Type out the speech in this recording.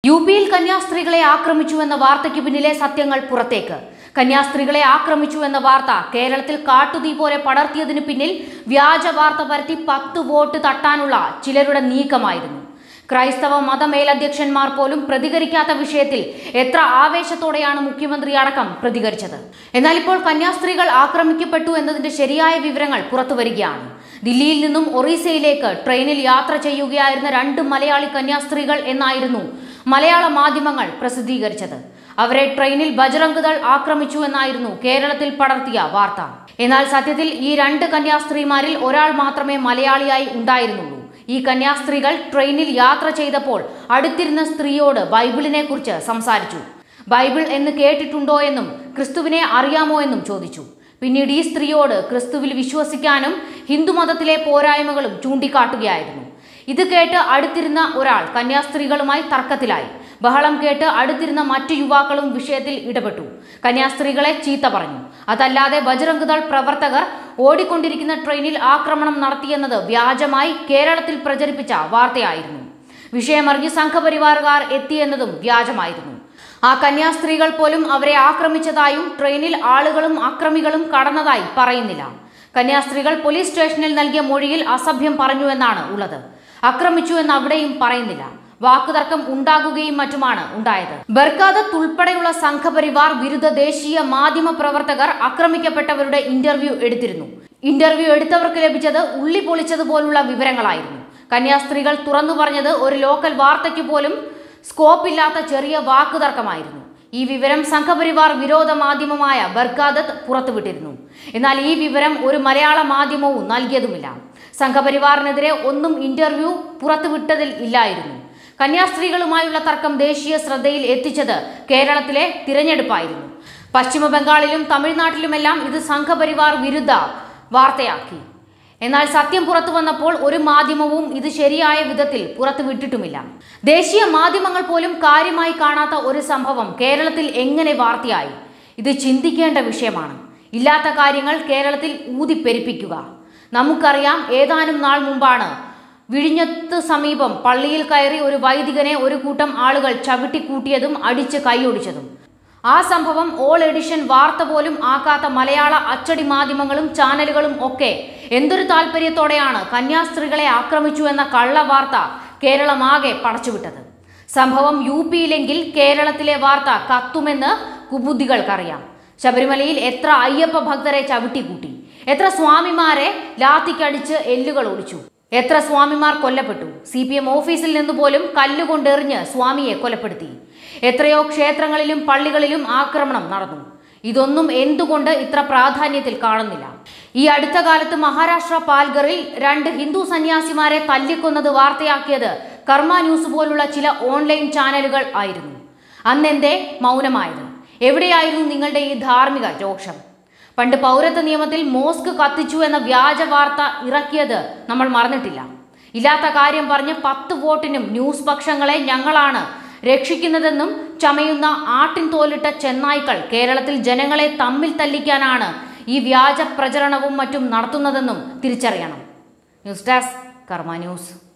U പിയിൽ കന്യാസ്ത്രീകളെ ആക്രമിച്ചു എന്ന വാർത്തയ്ക്ക് പിന്നിലെ സത്യങ്ങൾ പുറത്തേക്ക് കന്യാസ്ത്രീകളെ ആക്രമിച്ചു എന്ന വാർത്ത കേരളത്തിൽ കാട്ടുതീ പോലെ പടർത്തിയതിനു പിന്നിൽ വ്യാജ വാർത്ത പരത്തി പത്ത് വോട്ട് തട്ടാനുള്ള ചിലരുടെ നീക്കമായിരുന്നു ക്രൈസ്തവ മതമേലധ്യക്ഷന്മാർ പോലും പ്രതികരിക്കാത്ത വിഷയത്തിൽ എത്ര ആവേശത്തോടെയാണ് മുഖ്യമന്ത്രി അടക്കം പ്രതികരിച്ചത് എന്നാൽ ഇപ്പോൾ കന്യാസ്ത്രീകൾ ആക്രമിക്കപ്പെട്ടു എന്നതിന്റെ ശരിയായ വിവരങ്ങൾ പുറത്തുവരികയാണ് ദില്ലിയിൽ നിന്നും ഒറീസയിലേക്ക് ട്രെയിനിൽ യാത്ര ചെയ്യുകയായിരുന്ന രണ്ട് മലയാളി കന്യാസ്ത്രീകൾ എന്നായിരുന്നു മലയാള മാധ്യമങ്ങൾ പ്രസിദ്ധീകരിച്ചത് അവരെ ട്രെയിനിൽ ബജറംഗ് ദൾ ആക്രമിച്ചു എന്നായിരുന്നു കേരളത്തിൽ പടർത്തിയ വാർത്ത എന്നാൽ സത്യത്തിൽ ഈ രണ്ട് കന്യാസ്ത്രീമാരിൽ ഒരാൾ മാത്രമേ മലയാളിയായി ഉണ്ടായിരുന്നുള്ളൂ ഈ കന്യാസ്ത്രീകൾ ട്രെയിനിൽ യാത്ര ചെയ്തപ്പോൾ അടുത്തിരുന്ന സ്ത്രീയോട് ബൈബിളിനെ കുറിച്ച് സംസാരിച്ചു ബൈബിൾ എന്ന് കേട്ടിട്ടുണ്ടോ എന്നും ക്രിസ്തുവിനെ അറിയാമോ എന്നും ചോദിച്ചു പിന്നീട് ഈ സ്ത്രീയോട് ക്രിസ്തുവിൽ വിശ്വസിക്കാനും ഹിന്ദുമതത്തിലെ പോരായ്മകളും ചൂണ്ടിക്കാട്ടുകയായിരുന്നു ഇത് കേട്ട് അടുത്തിരുന്ന ഒരാൾ കന്യാസ്ത്രീകളുമായി തർക്കത്തിലായി ബഹളം കേട്ട് അടുത്തിരുന്ന മറ്റു യുവാക്കളും വിഷയത്തിൽ ഇടപെട്ടു കന്യാസ്ത്രീകളെ ചീത്ത പറഞ്ഞു അതല്ലാതെ ബജറംഗ് ദൾ പ്രവർത്തകർ ഓടിക്കൊണ്ടിരിക്കുന്ന ട്രെയിനിൽ ആക്രമണം നടത്തിയെന്നത് വ്യാജമായി കേരളത്തിൽ പ്രചരിപ്പിച്ച വാർത്തയായിരുന്നു വിഷയമറിഞ്ഞ് സംഘപരിവാറുകാർ എത്തിയെന്നതും വ്യാജമായിരുന്നു ആ കന്യാസ്ത്രീകൾ പോലും അവരെ ആക്രമിച്ചതായും ട്രെയിനിൽ ആളുകളും അക്രമികളും കടന്നതായി പറയുന്നില്ല കന്യാസ്ത്രീകൾ പോലീസ് സ്റ്റേഷനിൽ നൽകിയ മൊഴിയിൽ അസഭ്യം പറഞ്ഞുവെന്നാണ് ഉള്ളത് ആക്രമിച്ചു എന്ന് അവിടെയും പറയുന്നില്ല വാക്കുതർക്കം ഉണ്ടാകുകയും മറ്റുമാണ് ഉണ്ടായത് ബർക്കാദത്ത് ഉൾപ്പെടെയുള്ള സംഘപരിവാർ വിരുദ്ധ ദേശീയ മാധ്യമ പ്രവർത്തകർ ആക്രമിക്കപ്പെട്ടവരുടെ ഇന്റർവ്യൂ എടുത്തിരുന്നു ഇന്റർവ്യൂ എടുത്തവർക്ക് ലഭിച്ചത് ഉള്ളി പൊളിച്ചതുപോലുള്ള വിവരങ്ങളായിരുന്നു കന്യാസ്ത്രീകൾ തുറന്നു പറഞ്ഞത് ഒരു ലോക്കൽ വാർത്തയ്ക്ക് പോലും സ്കോപ്പ് ഇല്ലാത്ത ചെറിയ വാക്കുതർക്കമായിരുന്നു ഈ വിവരം സംഘപരിവാർ വിരോധ മാധ്യമമായ ബർക്കാദത്ത് പുറത്തുവിട്ടിരുന്നു എന്നാൽ ഈ വിവരം ഒരു മലയാള മാധ്യമവും നൽകിയതുമില്ല സംഘപരിവാറിനെതിരെ ഒന്നും ഇന്റർവ്യൂ പുറത്തുവിട്ടതിൽ ഇല്ലായിരുന്നു കന്യാസ്ത്രീകളുമായുള്ള തർക്കം ദേശീയ ശ്രദ്ധയിൽ എത്തിച്ചത് കേരളത്തിലെ തിരഞ്ഞെടുപ്പായിരുന്നു പശ്ചിമ ബംഗാളിലും തമിഴ്നാട്ടിലുമെല്ലാം ഇത് സംഘപരിവാർ വിരുദ്ധ വാർത്തയാക്കി എന്നാൽ സത്യം പുറത്തു വന്നപ്പോൾ ഒരു മാധ്യമവും ഇത് ശരിയായ വിധത്തിൽ പുറത്തുവിട്ടിട്ടുമില്ല ദേശീയ മാധ്യമങ്ങൾ പോലും കാര്യമായി കാണാത്ത ഒരു സംഭവം കേരളത്തിൽ എങ്ങനെ വാർത്തയായി ഇത് ചിന്തിക്കേണ്ട വിഷയമാണ് ഇല്ലാത്ത കാര്യങ്ങൾ കേരളത്തിൽ ഊതിപ്പെരിപ്പിക്കുക നമുക്കറിയാം ഏതാനും നാൾ മുമ്പാണ് വിഴിഞ്ഞത്ത് സമീപം പള്ളിയിൽ കയറി ഒരു വൈദികനെ ഒരു കൂട്ടം ആളുകൾ ചവിട്ടിക്കൂട്ടിയതും അടിച്ച് കൈയൊടിച്ചതും ആ സംഭവം ഓൾ എഡിഷൻ വാർത്ത പോലും ആക്കാത്ത മലയാള അച്ചടി മാധ്യമങ്ങളും ചാനലുകളും ഒക്കെ എന്തൊരു താല്പര്യത്തോടെയാണ് കന്യാസ്ത്രീകളെ ആക്രമിച്ചു എന്ന കള്ള വാർത്ത കേരളമാകെ പടച്ചുവിട്ടത് സംഭവം യു പിയിലെങ്കിൽ കേരളത്തിലെ വാർത്ത കത്തുമെന്ന് കുബുദ്ധികൾക്കറിയാം ശബരിമലയിൽ എത്ര അയ്യപ്പ ഭക്തരെ ചവിട്ടിക്കൂട്ടി എത്ര സ്വാമിമാരെ ലാത്തിക്കടിച്ച് എല്ലുകൾ ഒടിച്ചു എത്ര സ്വാമിമാർ കൊല്ലപ്പെട്ടു സി പി എം ഓഫീസിൽ നിന്ന് പോലും കല്ലുകൊണ്ടെറിഞ്ഞ് സ്വാമിയെ കൊലപ്പെടുത്തി എത്രയോ ക്ഷേത്രങ്ങളിലും പള്ളികളിലും ആക്രമണം നടന്നു ഇതൊന്നും എന്തുകൊണ്ട് ഇത്ര പ്രാധാന്യത്തിൽ കാണുന്നില്ല ഈ അടുത്ത കാലത്ത് മഹാരാഷ്ട്ര പാൽഗറിൽ രണ്ട് ഹിന്ദു സന്യാസിമാരെ തല്ലിക്കൊന്നത് വാർത്തയാക്കിയത് കർമ്മ ന്യൂസ് പോലുള്ള ചില ഓൺലൈൻ ചാനലുകൾ ആയിരുന്നു അന്നെന്തേ മൗനമായത് എവിടെയായിരുന്നു നിങ്ങളുടെ ഈ ധാർമ്മിക രോക്ഷം പണ്ട് പൗരത്വ നിയമത്തിൽ മോസ്ക് കത്തിച്ചു എന്ന വ്യാജ വാർത്ത ഇറക്കിയത് നമ്മൾ മറന്നിട്ടില്ല ഇല്ലാത്ത കാര്യം പറഞ്ഞ് പത്ത് വോട്ടിനും ന്യൂസ് പക്ഷങ്ങളെ ഞങ്ങളാണ് രക്ഷിക്കുന്നതെന്നും ചമയുന്ന ആട്ടിൻ തോലിട്ട ചെന്നായ്ക്കൾ കേരളത്തിൽ ജനങ്ങളെ തമ്മിൽ തല്ലിക്കാനാണ് ഈ വ്യാജ പ്രചരണവും മറ്റും നടത്തുന്നതെന്നും തിരിച്ചറിയണം ന്യൂസ് ഡെസ്ക് കർമ്മ ന്യൂസ്